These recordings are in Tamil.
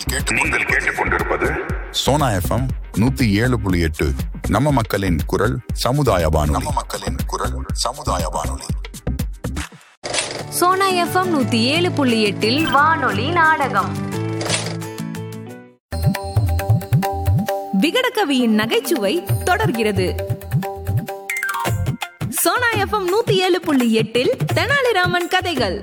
நீங்கள் கேட்டுக்கொண்டிருப்பது சோனா எஃப்எம் நூத்தி ஏழு புள்ளி எட்டு நம்ம மக்களின் குரல் சமுதாய வானொலி நம்ம மக்களின் குரல் சமுதாய வானொலி சோனா எஃப்எம் நூத்தி ஏழு புள்ளி எட்டில் வானொலி நாடகம் விகடகவியின் நகைச்சுவை தொடர்கிறது சோனா எஃப்எம் நூத்தி ஏழு புள்ளி எட்டில் தெனாலிராமன் கதைகள்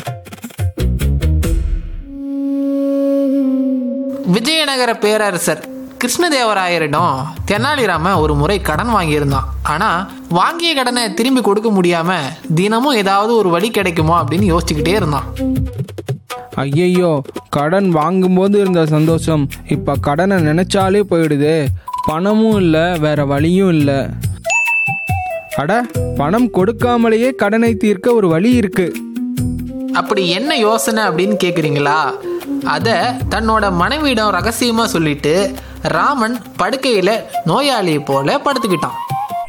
விஜயநகர பேரரசர் கிருஷ்ணதேவராயரிடம் தெனாலிராமன் ஒரு முறை கடன் வாங்கியிருந்தான் ஆனா வாங்கிய கடனை திரும்பி கொடுக்க முடியாம தினமும் ஏதாவது ஒரு வழி கிடைக்குமோ அப்படின்னு யோசிச்சுக்கிட்டே இருந்தான் ஐயையோ கடன் வாங்கும்போது இருந்த சந்தோஷம் இப்போ கடனை நினைச்சாலே போயிடுதே பணமும் இல்லை வேற வழியும் இல்லை அட பணம் கொடுக்காமலேயே கடனை தீர்க்க ஒரு வழி இருக்கு அப்படி என்ன யோசனை அப்படின்னு கேக்குறீங்களா அத தன்னோட மனைவியிடம் ரகசியமா சொல்லிட்டு ராமன் படுக்கையில நோயாளியை போல படுத்துக்கிட்டான்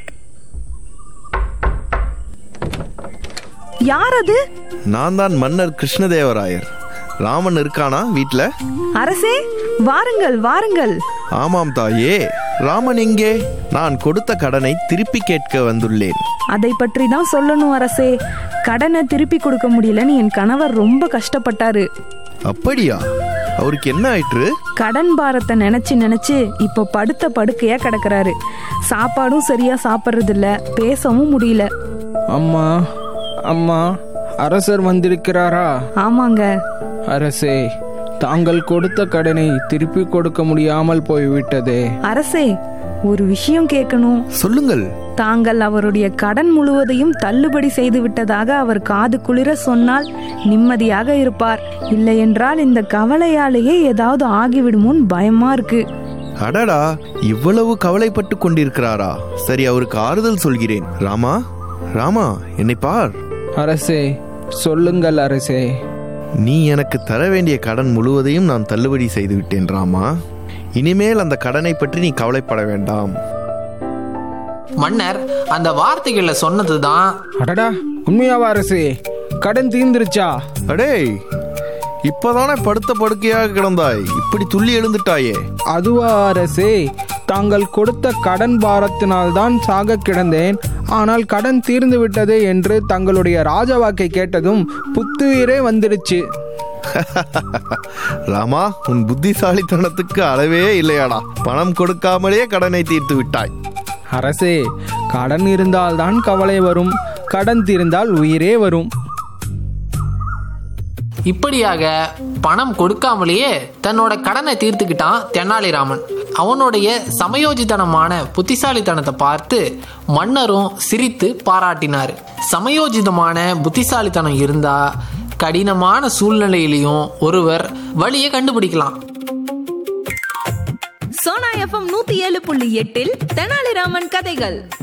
யார் அது நான் தான் மன்னர் கிருஷ்ணதேவராயர் ராமன் இருக்கானா வீட்ல அரசே வாருங்கள் வாருங்கள் ஆமாம் தாயே ராமன் எங்கே நான் கொடுத்த கடனை திருப்பி கேட்க வந்துள்ளேன் அதை பற்றி தான் சொல்லணும் அரசே கடனை திருப்பி கொடுக்க முடியலன்னு என் கணவர் ரொம்ப கஷ்டப்பட்டாரு அப்படியா அவருக்கு என்ன ஆயிற்று கடன் பாரத்தை நினைச்சு நினைச்சு இப்போ படுத்த படுக்கையா கிடக்குறாரு சாப்பாடும் சரியா சாப்பிட்றது இல்ல பேசவும் முடியல அம்மா அம்மா அரசர் வந்திருக்கிறாரா ஆமாங்க அரசே தாங்கள் கொடுத்த கடனை திருப்பி கொடுக்க முடியாமல் போய்விட்டதே அரசே ஒரு விஷயம் கேட்கணும் சொல்லுங்கள் தாங்கள் அவருடைய கடன் முழுவதையும் தள்ளுபடி செய்து விட்டதாக அவர் காது குளிர சொன்னால் நிம்மதியாக இருப்பார் இல்லை என்றால் இந்த கவலையாலேயே ஏதாவது ஆகிவிடுமோன்னு பயமா இருக்கு அடடா இவ்வளவு கவலைப்பட்டு கொண்டிருக்கிறாரா சரி அவருக்கு ஆறுதல் சொல்கிறேன் ராமா ராமா என்னை பார் அரசே சொல்லுங்கள் அரசே நீ எனக்கு தர வேண்டிய கடன் முழுவதையும் நான் தள்ளுபடி செய்து விட்டேன் ராமா இனிமேல் அந்த கடனை பற்றி நீ கவலைப்பட வேண்டாம் மன்னர் அந்த வார்த்தைகளை சொன்னதுதான் அடடா உண்மையாவா அரசே கடன் தீர்ந்துருச்சா அடேய் இப்பதானே படுத்த படுக்கையாக கிடந்தாய் இப்படி துள்ளி எழுந்துட்டாயே அதுவா அரசே தாங்கள் கொடுத்த கடன் பாரத்தினால்தான் சாக கிடந்தேன் ஆனால் கடன் தீர்ந்து விட்டதே என்று தங்களுடைய ராஜவாக்கை கேட்டதும் புத்துயிரே வந்துடுச்சு ராமா உன் புத்திசாலித்தனத்துக்கு அளவே இல்லையாடா பணம் கொடுக்காமலே கடனை தீர்த்து விட்டாய் அரசே கடன் இருந்தால்தான் கவலை வரும் கடன் தீர்ந்தால் உயிரே வரும் இப்படியாக பணம் கொடுக்காமலேயே தன்னோட கடனை தீர்த்துக்கிட்டான் தெனாலிராமன் அவனுடைய சமயோஜிதனமான புத்திசாலித்தனத்தை பார்த்து மன்னரும் சிரித்து பாராட்டினார் சமயோஜிதமான புத்திசாலித்தனம் இருந்தா கடினமான சூழ்நிலையிலையும் ஒருவர் வழியை கண்டுபிடிக்கலாம் சோனா எஃப்எம் நூத்தி ஏழு புள்ளி எட்டில் தெனாலிராமன் கதைகள்